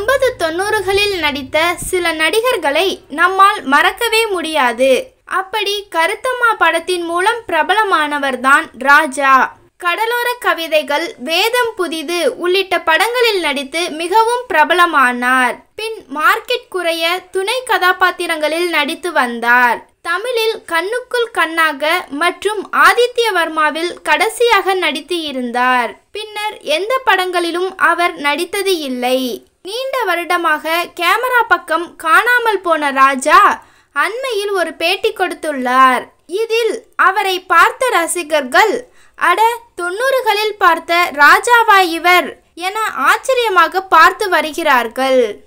எண்பது தொண்ணூறுகளில் நடித்த சில நடிகர்களை நம்மால் மறக்கவே முடியாது அப்படி கருத்தம்மா படத்தின் மூலம் பிரபலமானவர்தான் ராஜா கடலோர கவிதைகள் வேதம் புதிது உள்ளிட்ட படங்களில் நடித்து மிகவும் பிரபலமானார் பின் மார்க்கெட் குறைய துணை கதாபாத்திரங்களில் நடித்து வந்தார் தமிழில் கண்ணுக்குள் கண்ணாக மற்றும் ஆதித்யவர்மாவில் கடைசியாக நடித்து இருந்தார் பின்னர் எந்த படங்களிலும் அவர் நடித்தது இல்லை நீண்ட வருடமாக கேமரா பக்கம் காணாமல் போன ராஜா அண்மையில் ஒரு பேட்டி கொடுத்துள்ளார் இதில் அவரை பார்த்த ரசிகர்கள் அட தொண்ணூறுகளில் பார்த்த ராஜாவா இவர் என ஆச்சரியமாக பார்த்து வருகிறார்கள்